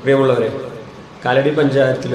പ്രിയമുള്ളവരെ കാലടി പഞ്ചായത്തിൽ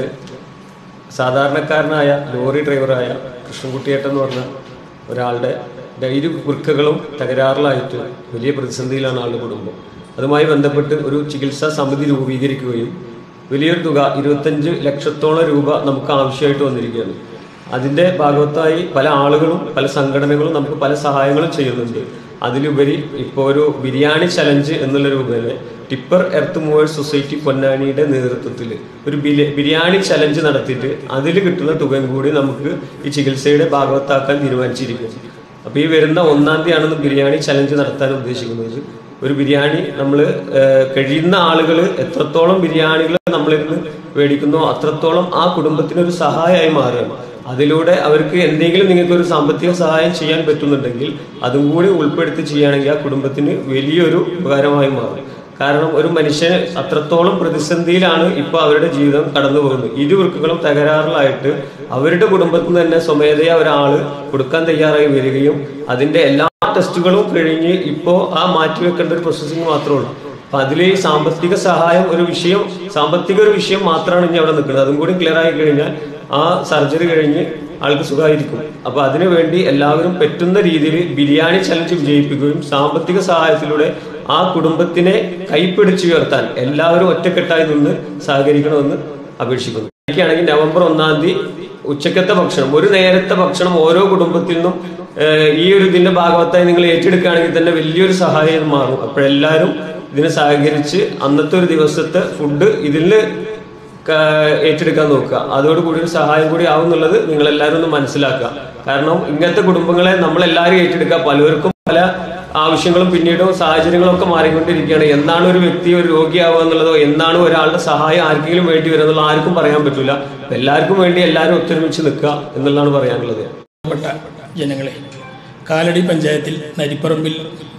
സാധാരണക്കാരനായ ലോറി ഡ്രൈവറായ കൃഷ്ണൻകുട്ടിയേട്ടൻ എന്ന് പറഞ്ഞ ഒരാളുടെ ഇരു വൃക്കകളും തകരാറിലായിട്ട് വലിയ പ്രതിസന്ധിയിലാണ് ആളുടെ കുടുംബം അതുമായി ബന്ധപ്പെട്ട് ഒരു ചികിത്സാ സമിതി രൂപീകരിക്കുകയും വലിയൊരു തുക ഇരുപത്തഞ്ച് ലക്ഷത്തോളം രൂപ നമുക്ക് ആവശ്യമായിട്ട് വന്നിരിക്കുകയാണ് അതിൻ്റെ ഭാഗത്തായി പല ആളുകളും പല സംഘടനകളും നമുക്ക് പല സഹായങ്ങളും ചെയ്യുന്നുണ്ട് അതിലുപരി ഇപ്പോൾ ഒരു ബിരിയാണി ചലഞ്ച് എന്നുള്ള രൂപേണ ടിപ്പർ എർത്ത് മൂവേഴ്സ് സൊസൈറ്റി പൊന്നാനിയുടെ നേതൃത്വത്തിൽ ഒരു ബിരി- ബിരിയാണി ചലഞ്ച് നടത്തിയിട്ട് അതിൽ കിട്ടുന്ന തുകയും കൂടി നമുക്ക് ഈ ചികിത്സയുടെ ഭാഗവത്താക്കാൻ തീരുമാനിച്ചിരിക്കുന്നു അപ്പോൾ ഈ വരുന്ന ഒന്നാം തീയതിയാണെന്ന് ബിരിയാണി ചലഞ്ച് നടത്താൻ ഉദ്ദേശിക്കുന്നത് ഒരു ബിരിയാണി നമ്മൾ കഴിയുന്ന ആളുകൾ എത്രത്തോളം ബിരിയാണികൾ നമ്മളിരുന്ന് മേടിക്കുന്നോ അത്രത്തോളം ആ കുടുംബത്തിന് ഒരു സഹായമായി മാറുകയാണ് അതിലൂടെ അവർക്ക് എന്തെങ്കിലും നിങ്ങൾക്ക് ഒരു സാമ്പത്തിക സഹായം ചെയ്യാൻ പറ്റുന്നുണ്ടെങ്കിൽ അതും കൂടി ഉൾപ്പെടുത്തി ചെയ്യുകയാണെങ്കിൽ ആ കുടുംബത്തിന് വലിയൊരു ഉപകാരമായി മാറും കാരണം ഒരു മനുഷ്യന് അത്രത്തോളം പ്രതിസന്ധിയിലാണ് ഇപ്പൊ അവരുടെ ജീവിതം കടന്നു പോകുന്നത് ഇരുവൃക്കുകളും തകരാറിലായിട്ട് അവരുടെ കുടുംബത്തിൽ നിന്ന് തന്നെ സ്വമേധയാ ഒരാള് കൊടുക്കാൻ തയ്യാറായി വരികയും അതിന്റെ എല്ലാ ടെസ്റ്റുകളും കഴിഞ്ഞ് ഇപ്പോ ആ മാറ്റിവെക്കേണ്ട ഒരു പ്രോസസ്സിംഗ് മാത്രമേ ഉള്ളൂ അപ്പൊ അതിൽ ഈ സാമ്പത്തിക സഹായം ഒരു വിഷയം സാമ്പത്തിക ഒരു വിഷയം മാത്രമാണ് ഇനി അവിടെ നിൽക്കുന്നത് അതും കൂടി ക്ലിയർ ആയി കഴിഞ്ഞാൽ ആ സർജറി കഴിഞ്ഞ് ആൾക്ക് സുഖമായിരിക്കും അപ്പൊ അതിനു വേണ്ടി എല്ലാവരും പറ്റുന്ന രീതിയിൽ ബിരിയാണി ചലഞ്ച് വിജയിപ്പിക്കുകയും സാമ്പത്തിക സഹായത്തിലൂടെ ആ കുടുംബത്തിനെ കൈപ്പിടിച്ചു ഉയർത്താൻ എല്ലാവരും ഒറ്റക്കെട്ടായി നിന്ന് സഹകരിക്കണമെന്ന് അപേക്ഷിക്കുന്നു എനിക്കാണെങ്കിൽ നവംബർ ഒന്നാം തീയതി ഉച്ചക്കത്തെ ഭക്ഷണം ഒരു നേരത്തെ ഭക്ഷണം ഓരോ കുടുംബത്തിൽ നിന്നും ഏഹ്, ഈ ഒരു ഇതിന്റെ ഭാഗവത്തായി നിങ്ങൾ ഏറ്റെടുക്കുകയാണെങ്കിൽ തന്നെ വലിയൊരു സഹായം മാറും അപ്പോഴെല്ലാവരും ഇതിനെ സഹകരിച്ച് അന്നത്തെ ഒരു ദിവസത്തെ ഫുഡ് ഇതിൽ ക- ഏറ്റെടുക്കാൻ നോക്കുക അതോടുകൂടി ഒരു സഹായം കൂടി ആവും എന്നുള്ളത് നിങ്ങൾ എല്ലാവരും ഒന്ന് മനസ്സിലാക്കുക കാരണം ഇങ്ങനത്തെ കുടുംബങ്ങളെ നമ്മൾ എല്ലാവരും ഏറ്റെടുക്കുക പലർക്കും പല ആവശ്യങ്ങളും പിന്നീടും സാഹചര്യങ്ങളും ഒക്കെ മാറിക്കൊണ്ടിരിക്കുകയാണ് എന്നാണ് ഒരു വ്യക്തി ഒരു രോഗിയാവുക എന്നുള്ളതോ എന്നാണ് ഒരാളുടെ സഹായം ആർക്കെങ്കിലും വേണ്ടി വരുക എന്നുള്ളത് ആർക്കും പറയാൻ പറ്റില്ല എല്ലാവർക്കും വേണ്ടി എല്ലാവരും ഒത്തൊരുമിച്ച് നിൽക്കുക എന്നുള്ളതാണ് പറയാനുള്ളത് പ്പെട്ട ജനങ്ങളെ കാലടി പഞ്ചായത്തിൽ നരിപ്പറമ്പിൽ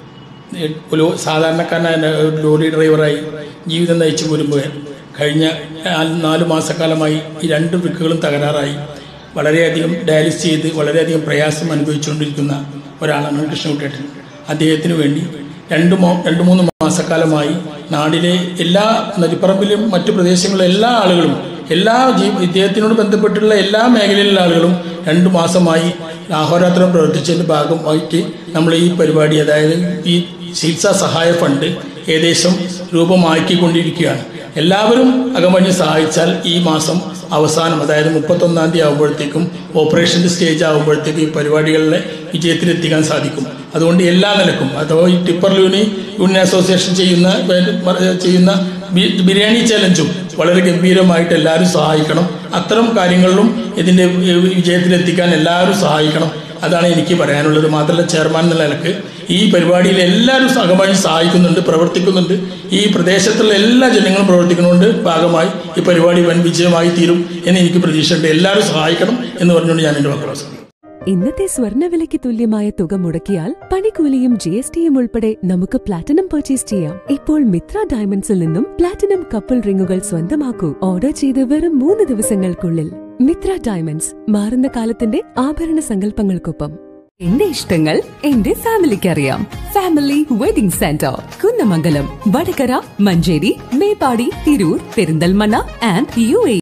ഒരു സാധാരണക്കാരനായ ഒരു ലോറി ഡ്രൈവറായി ജീവിതം നയിച്ചു പോരുമ്പോൾ കഴിഞ്ഞ നാല് നാല് മാസക്കാലമായി ഈ രണ്ട് വൃക്കുകളും തകരാറായി വളരെയധികം ഡയാലിസ് ചെയ്ത് വളരെയധികം പ്രയാസം അനുഭവിച്ചുകൊണ്ടിരിക്കുന്ന ഒരാളാണ് കൃഷ്ണകുട്ടേട്ടൻ അദ്ദേഹത്തിന് വേണ്ടി രണ്ട് മോ രണ്ട് മൂന്ന് മാസക്കാലമായി നാടിലെ എല്ലാ നരിപ്പറമ്പിലും മറ്റു പ്രദേശങ്ങളിലെ എല്ലാ ആളുകളും എല്ലാ ജീ ഇദ്ദേഹത്തിനോട് ബന്ധപ്പെട്ടുള്ള എല്ലാ മേഖലയിലുള്ള ആളുകളും രണ്ടു മാസമായി അഹോരാത്രം പ്രവർത്തിച്ചതിന്റെ ഭാഗമായിട്ട് നമ്മൾ ഈ പരിപാടി അതായത് ഈ ചികിത്സാ സഹായ ഫണ്ട് ഏകദേശം രൂപമാക്കിക്കൊണ്ടിരിക്കുകയാണ് എല്ലാവരും അകമഞ്ഞ് സഹായിച്ചാൽ ഈ മാസം അവസാനം അതായത് മുപ്പത്തൊന്നാം തീയതി ആകുമ്പോഴത്തേക്കും ഓപ്പറേഷൻ്റെ സ്റ്റേജ് ആകുമ്പോഴത്തേക്കും ഈ പരിപാടികളിലെ വിജയത്തിലെത്തിക്കാൻ സാധിക്കും അതുകൊണ്ട് എല്ലാ നിലക്കും അഥവാ ഈ ടിപ്പർ യൂണി യൂണിയൻ അസോസിയേഷൻ ചെയ്യുന്ന ചെയ്യുന്ന ബി- ബിരിയാണി ചലഞ്ചും വളരെ ഗംഭീരമായിട്ട് എല്ലാവരും സഹായിക്കണം അത്തരം കാര്യങ്ങളിലും ഇതിൻ്റെ വിജയത്തിലെത്തിക്കാൻ എല്ലാവരും സഹായിക്കണം അതാണ് എനിക്ക് പറയാനുള്ളത് മാത്രമല്ല ചെയർമാൻ എന്നുള്ള നിലക്ക് ഈ പരിപാടിയിൽ എല്ലാവരും സഹമായി സഹായിക്കുന്നുണ്ട് പ്രവർത്തിക്കുന്നുണ്ട് ഈ പ്രദേശത്തുള്ള എല്ലാ ജനങ്ങളും പ്രവർത്തിക്കുന്നുണ്ട് ഭാഗമായി ഈ പരിപാടി വൻ വിജയമായി തീരും എന്ന് എനിക്ക് പ്രതീക്ഷയുണ്ട് എല്ലാവരും സഹായിക്കണം എന്ന് പറഞ്ഞുകൊണ്ട് ഞാൻ എൻ്റെ വാക്കുകൾ അവസാനിപ്പിക്കുന്നു. ഇന്നത്തെ സ്വർണ്ണവിലയ്ക്ക് തുല്യമായ തുക മുടക്കിയാൽ പണിക്കൂലിയും ജി എസ് ടിയും ഉൾപ്പെടെ നമുക്ക് പ്ലാറ്റിനം പർച്ചേസ് ചെയ്യാം ഇപ്പോൾ മിത്ര ഡയമണ്ട്സിൽ നിന്നും പ്ലാറ്റിനം കപ്പിൾ റിങ്ങുകൾ സ്വന്തമാക്കൂ ഓർഡർ ചെയ്ത് വെറും മൂന്ന് ദിവസങ്ങൾക്കുള്ളിൽ മിത്ര ഡയമണ്ട്സ് മാറുന്ന കാലത്തിന്റെ ആഭരണ സങ്കല്പങ്ങൾക്കൊപ്പം എന്റെ ഇഷ്ടങ്ങൾ എന്റെ ഫാമിലിക്ക് അറിയാം family wedding centre Kunnamangalam Vadakara Manjeri Meppadi Tirur Perinthalmanna and U A